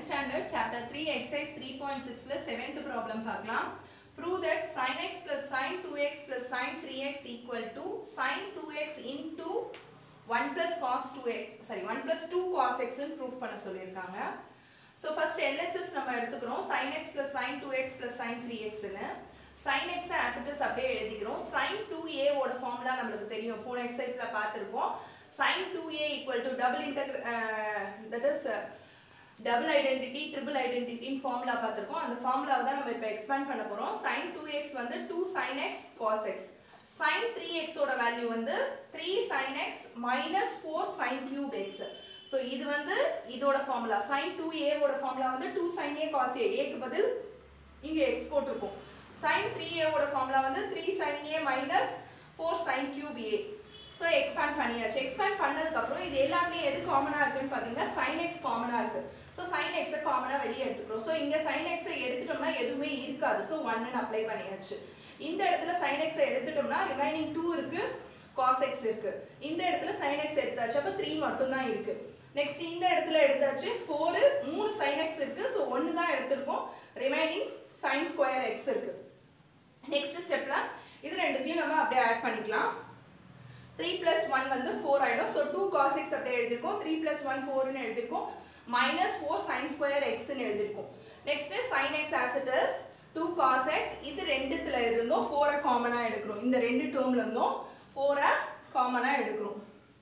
standard chapter 3 exercise 3.6ல 7th problem பார்க்கலாம் prove that sin x plus sin 2x plus sin 3x equal to sin 2x into 1 plus cos 2x sorry 1 plus 2 cos x ன்னு prove பண்ண சொல்லியிருக்காங்க so first LHS நம்ம எடுத்துக்கிறோம் sin x plus sin 2x plus sin 3x ன்னு sin x as it is அப்படியே எழுதிக்கிறோம் sin 2a ஓட formula நம்மளுக்கு தெரியும் போன எக்ஸசைஸ்ல பார்த்திருப்போம் sin 2a equal to double integral uh, that is uh, double identity ட்ரிபிள் ஐடென்டிட்டின்னு ஃபார்முலா பார்த்துருக்கோம் அந்த ஃபார்முலாவை தான் நம்ம இப்போ எக்ஸ்பேண்ட் பண்ண போகிறோம் சைன் டூ எக்ஸ் வந்து two sine X cos X sine three எக்ஸோட வேல்யூ வந்து three sine X minus four sine cube X so இது வந்து இதோட ஃபார்முலா சைன் டூ ஏவோட ஃபார்முலா வந்து two sine A cos A ஏக்கு பதில் இங்கே எக்ஸ் போட்டிருக்கோம் சைன் த்ரீ ஏவோட ஃபார்முலா வந்து three sine A minus four sine cube A so expand பண்ணியாச்சு எக்ஸ்பேண்ட் பண்ணதுக்கப்புறம் இது எல்லாத்துலேயும் எது காமனாக இருக்குன்னு பார்த்தீங்கன்னா சைன் எக்ஸ் காமனாக இருக்குது ஸோ சைன் எக்ஸை காமனாக வெளியே எடுத்துக்கிறோம் ஸோ இங்கே சைன் எக்ஸை எடுத்துட்டோம்னா எதுவுமே இருக்காது ஸோ ஒன்னு அப்ளை பண்ணியாச்சு இந்த இடத்துல சைன் எக்ஸை எடுத்துட்டோம்னா ரிமைனிங் டூ இருக்குது காஸ் எக்ஸ் இருக்குது இந்த இடத்துல சைன் எக்ஸ் எடுத்தாச்சு அப்போ த்ரீ மட்டும்தான் இருக்குது நெக்ஸ்ட் இந்த இடத்துல எடுத்தாச்சு ஃபோரு மூணு சைன் எக்ஸ் இருக்குது ஸோ ஒன்று தான் எடுத்திருக்கோம் ரிமைனிங் சைன் ஸ்கொயர் எக்ஸ் இருக்குது நெக்ஸ்ட் ஸ்டெப்பில் இது ரெண்டுத்தையும் நம்ம அப்படியே ஆட் பண்ணிக்கலாம் த்ரீ ப்ளஸ் ஒன் வந்து ஃபோர் ஆகிடும் ஸோ டூ காஸ் எக்ஸ் அப்படியே எழுதியிருக்கோம் த்ரீ ப்ளஸ் ஒன் ஃபோர்னு எழுதியிருக்கோம் மைனஸ் ஃபோர் சைன் ஸ்கொயர் எக்ஸ்னு எழுதியிருக்கோம் next sine X as it is two cos X இது ரெண்டுத்துல இருந்தும் ஃபோரை காமனாக எடுக்கிறோம் இந்த ரெண்டு டேர்ம்ல இருந்தும் ஃபோரை காமனாக எடுக்கிறோம்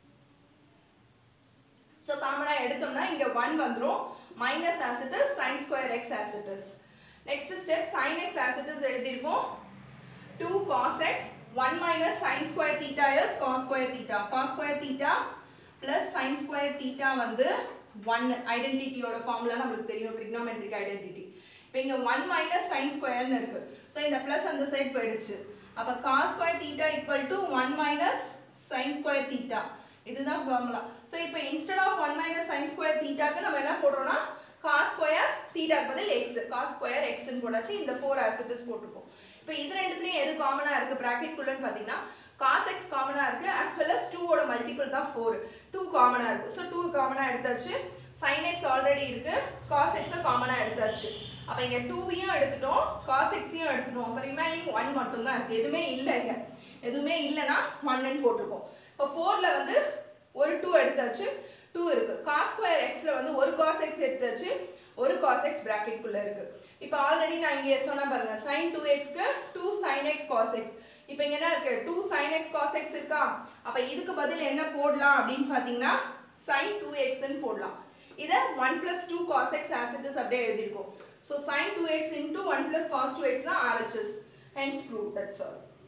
ஸோ காமனாக எடுத்தோம்னா இங்கே ஒன் வந்துடும் minus as it is sine square X as it is next step sine X as it is எழுதியிருக்கோம் two cos X 1 minus sin square theta is cos square theta. cos square theta plus sin square theta வந்து 1 ஐடென்டிட்டியோட formula நம்மளுக்கு தெரியும் trigonometric identity இப்போ இங்கே 1 minus sin squareனு இருக்கு so இந்த plus அந்த side போயிடுச்சு அப்போ cos square theta equal to 1 minus sin square theta இதுதான் ஃபார்முலா ஸோ இப்போ instead of 1 minus sin square thetaக்கு நம்ம என்ன போடுறோம்னா cos square theta பதில் x cos square xன்னு போடாச்சு இந்த 4 as it is போட்டுப்போம் இப்போ இது ரெண்டுத்துலையும் எது காமனாக இருக்குது ப்ராக்கெட்குள்ளன்னு பார்த்தீங்கன்னா காஸ் எக்ஸ் காமனாக இருக்குது ஆஸ் வெல் அஸ் டூவோட மல்டிபிள் தான் ஃபோர் டூ காமனாக இருக்குது ஸோ டூ காமனாக எடுத்தாச்சு சைன் எக்ஸ் ஆல்ரெடி இருக்குது காஸ் எக்ஸை காமனாக எடுத்தாச்சு அப்போ இங்கே டூவையும் எடுத்துட்டோம் காஸ் எக்ஸையும் எடுத்துட்டோம் அப்போ ரிமைனிங் ஒன் மட்டும்தான் இருக்குது எதுவுமே இல்லை இங்கே எதுவுமே இல்லைன்னா ஒன்னு போட்டிருக்கோம் இப்போ ஃபோரில் வந்து ஒரு டூ எடுத்தாச்சு டூ இருக்குது காஸ் ஸ்கொயர் எக்ஸில் வந்து ஒரு காஸ் எக்ஸ் எடுத்தாச்சு ஒரு காஸ் எக்ஸ் ப்ராக்கெட்குள்ளே இருக்குது இப்போ ஆல்ரெடி நான் இங்கே சொன்ன பாருங்க சைன் டூ எக்ஸ்க்கு two sine X cos X இப்போ இங்கே என்ன இருக்கு two sine X cos X இருக்கா அப்போ இதுக்கு பதில் என்ன போடலாம் அப்படின்னு பார்த்தீங்கன்னா சைன் டூ எக்ஸ்ன்னு போடலாம் இதை one plus two cos X as it is அப்படியே எழுதியிருக்கோம் so sine two X into one plus cos two X தான் RHS hence prove that's all